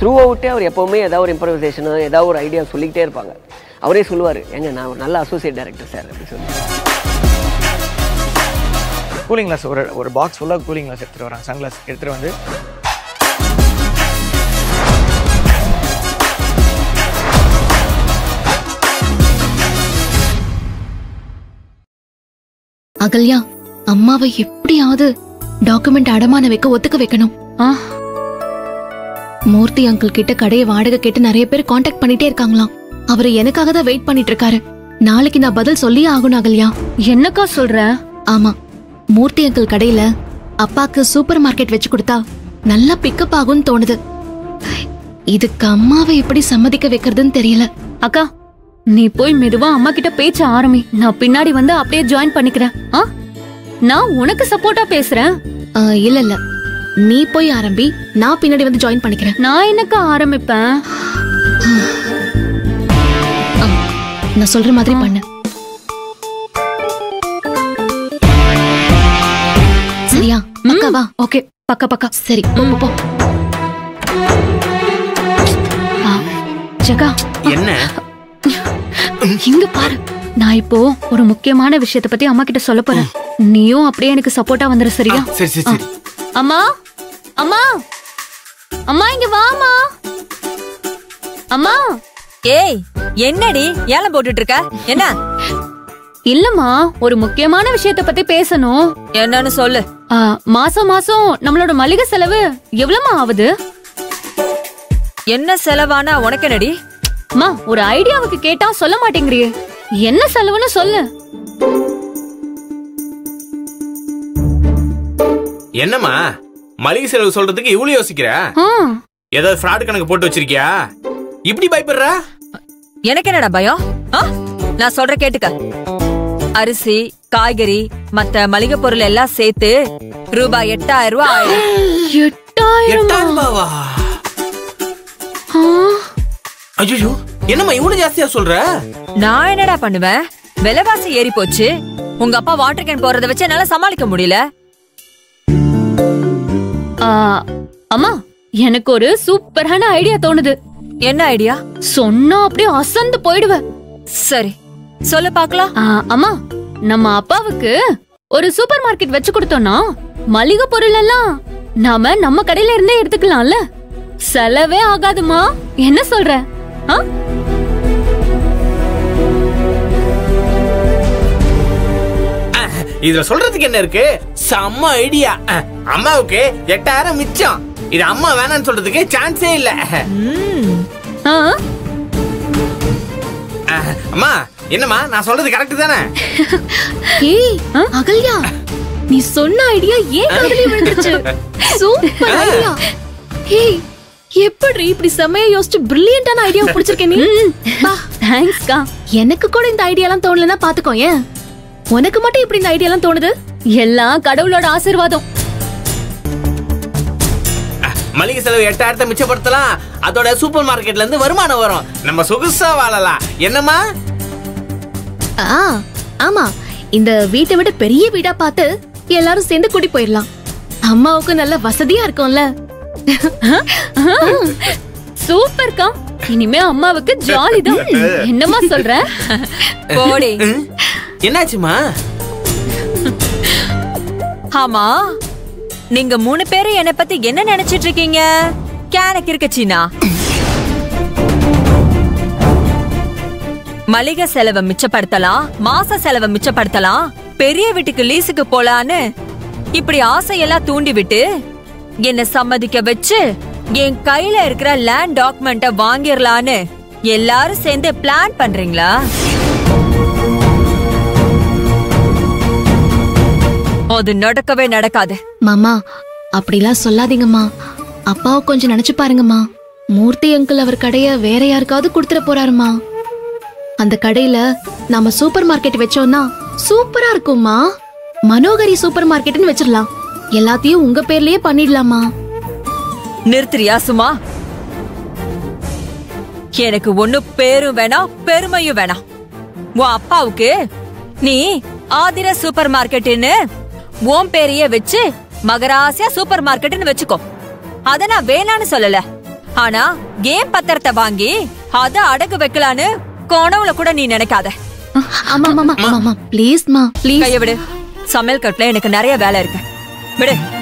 Through அவுட்டே அவர் எப்போவுமே ஏதாவது ஒரு இம்ப்ரவைசேஷனோ ஏதாவது ஒரு ஐடியா சொல்லிக்கிட்டே இருப்பாங்க அவரே சொல்லுவார் ஏங்க நான் ஒரு நல்ல அசோசியேட் டைரக்டர் சார் அப்படின்னு சொல்லி கூலிங் கிளாஸ் ஒரு ஒரு பாக்ஸ் ஃபுல்லாக கூலிங் கிளாஸ் எடுத்துகிட்டு வராங்க சன்கிளாஸ் எடுத்துகிட்டு வந்து அகல்யா அம்மாவை எப்படியாவது டாக்குமெண்ட் அடமான வைக்க ஒத்துக்க வைக்கணும் ஆ மூர்த்தி அங்கிள் கிட்ட கடையை வாடகை கேட்டு நிறைய பேர் காண்டாக்ட் பண்ணிட்டே இருக்காங்களாம் அவரு எனக்காக தான் வெயிட் பண்ணிட்டு இருக்காரு நாளைக்கு நான் பதில் சொல்லியே ஆகணும் அகல்யா என்னக்கா சொல்ற ஆமா மூர்த்தி அங்கிள் கடையில அப்பாக்கு சூப்பர் மார்க்கெட் வச்சு கொடுத்தா நல்லா பிக்கப் ஆகும்னு தோணுது இதுக்கு அம்மாவை எப்படி சம்மதிக்க வைக்கிறதுன்னு தெரியல அக்கா நீ போய் மெதுவா அம்மா கிட்ட பேச்ச ஆரம்பி நான் பின்னாடி வந்து அப்படியே ஜாயின் பண்ணிக்கிறேன் ஆ நான் உனக்கு சப்போர்ட்டா பேசுறேன் ஆ, இல்ல இல்ல நீ போய் ஆரம்பி நான் பின்னாடி வந்து ஜாயின் பண்ணிக்கிறேன் நான் என்னக்கா ஆரம்பிப்பேன் ஆ, நான் சொல்ற மாதிரி பண்ணு சரியா அக்கா வா ஓகே பக்கா பக்கா சரி போ போ, போ ஆ, ஜெகா என்ன இங்க பாரு நான் இப்போ ஒரு முக்கியமான விஷயத்த பத்தி அம்மா கிட்ட சொல்ல போறேன் நீயும் அப்படியே எனக்கு சப்போர்ட்டா வந்துரு சரியா சரி சரி சரி அம்மா அம்மா அம்மா இங்க வாமா அம்மா ஏய் என்னடி ஏலம் போட்டுட்டு இருக்க என்ன இல்லம்மா ஒரு முக்கியமான விஷயத்த பத்தி பேசணும் என்னன்னு சொல்லு ஆ, மாசம் மாசம் நம்மளோட மளிகை செலவு எவ்வளவுமா ஆகுது என்ன செலவானா உனக்கு என்னடி அம்மா ஒரு ஐடியாவுக்கு கேட்டா சொல்ல மாட்டேங்கிறியே என்ன செலவுன்னு சொல்லு என்னம்மா மளிகை செலவு சொல்றதுக்கு இவ்வளவு யோசிக்கிற ஆ, ஏதாவது ஃப்ராட் கணக்கு போட்டு வச்சிருக்கியா இப்படி பயப்படுற எனக்கு என்னடா பயம் ஆ? நான் சொல்ற கேட்டுக்க அரிசி காய்கறி மத்த மளிகை பொருள் எல்லாம் சேர்த்து ரூபாய் எட்டாயிரம் ரூபாய் ஆயிடும் எட்டாயிரம் எட்டாயிரம் ரூபாவா ஐயோ என்னம்மா இவ்வளவு ஜாஸ்தியா சொல்ற நான் என்னடா பண்ணுவேன் விலைவாசி ஏறி போச்சு உங்க அப்பா வாட்டர் கேன் போறத வச்சு என்னால சமாளிக்க முடியல அம்மா எனக்கு ஒரு சூப்பரான ஐடியா தோணுது என்ன ஐடியா சொன்னா அப்படியே அசந்து போயிடுவ சரி சொல்லு பாக்கலாம் ஆ, அம்மா நம்ம அப்பாவுக்கு ஒரு சூப்பர் மார்க்கெட் வச்சு கொடுத்தோம்னா மளிகை பொருள் எல்லாம் நாம நம்ம கடையில இருந்தே எடுத்துக்கலாம்ல செலவே ஆகாதுமா என்ன சொல்ற ஆ? இதுல சொல்றதுக்கு என்ன இருக்கு செம்ம ஐடியா அம்மாவுக்கு எட்டாயிரம் மிச்சம் இது அம்மா வேணாம்னு சொல்றதுக்கு சான்ஸே இல்ல ஆ? அஹ், அம்மா என்னம்மா நான் சொல்றது கரெக்ட் தானே ஏய் அகல்யா நீ சொன்ன ஐடியா ஏன் காதுலயே விழுந்துச்சு சூப்பர் ஐடியா ஏய் எப்படி இப்படி செமையா யோசிச்சு பிரில்லியண்டான ஐடியா பிடிச்சிருக்க நீ வா. தேங்க்ஸ்க்கா எனக்கு கூட இந்த ஐடியாலாம் தோணலன்னா பாத்துக்கோ ஏன் உனக்கு மட்டும் இப்படி இந்த ஐடியாலாம் தோணுது எல்லாம் கடவுளோட ஆசீர்வாதம் அஹ், மளிகை செலவு எட்டாயிரத்தை மிச்சப்படுத்தலாம் அதோட சூப்பர் மார்க்கெட்ல இருந்து வருமானம் வரும் நம்ம சொகுசா வாழலாம் என்னம்மா ஆ ஆமா இந்த வீட்டை விட பெரிய வீடா பார்த்து எல்லாரும் சேர்ந்து குடி போயிடலாம் அம்மாவுக்கு நல்ல வசதியா இருக்கும்ல சூப்பர்க்கா இனிமே அம்மாவுக்கு ஜாலிதான் என்னம்மா சொல்ற போடி ம், என்னாச்சுமா ஆமா நீங்க மூணு பேரும் என்ன பத்தி என்ன நினைச்சிட்டு இருக்கீங்க கேனக்கு இருக்க சீனா மளிகை செலவை மிச்சப்படுத்தலாம் மாச செலவை மிச்சப்படுத்தலாம் பெரிய வீட்டுக்கு லீஸுக்கு போலான்னு இப்படி ஆசையெல்லாம் தூண்டி விட்டு என்ன சம்மதிக்க வச்சு என் கையில இருக்கிற லேண்ட் டாக்குமெண்ட்ட வாங்கிடலான்னு எல்லாரும் சேர்ந்து பிளான் பண்றீங்களா அது நடக்கவே நடக்காது மாமா அப்படிலாம் சொல்லாதீங்கம்மா அப்பாவை கொஞ்சம் நினைச்சு பாருங்கம்மா மூர்த்தி அங்கிள் அவர் கடைய வேற யாருக்காவது கொடுத்துட போறாருமா அந்த கடையில நாம சூப்பர் மார்க்கெட் வச்சோம்னா சூப்பரா இருக்கும்மா மனோகரி சூப்பர் மார்க்கெட்னு வச்சிடலாம் எல்லாத்தையும் உங்க பேர்லயே பண்ணிடலாமா நிறுத்துறியா சும்மா எனக்கு ஒண்ணு பேரும் வேணாம் பெருமையும் வேணாம் உன் அப்பாவுக்கு நீ ஆதிர சூப்பர் மார்க்கெட்னு உன் பேரையே வச்சு மகராசியா சூப்பர் மார்க்கெட்னு வச்சுக்கோ அத நான் வேணான்னு சொல்லல ஆனா ஏன் பத்திரத்தை வாங்கி அத அடகு வைக்கலான்னு கனவுல கூட நீ நினைக்காத ஆமா ஆமா ஆமா ஆமா ப்ளீஸ்மா ப்ளீஸ் கைய விடு சமையல் கட்டுல எனக்கு நிறைய வேலை இருக்கு விடு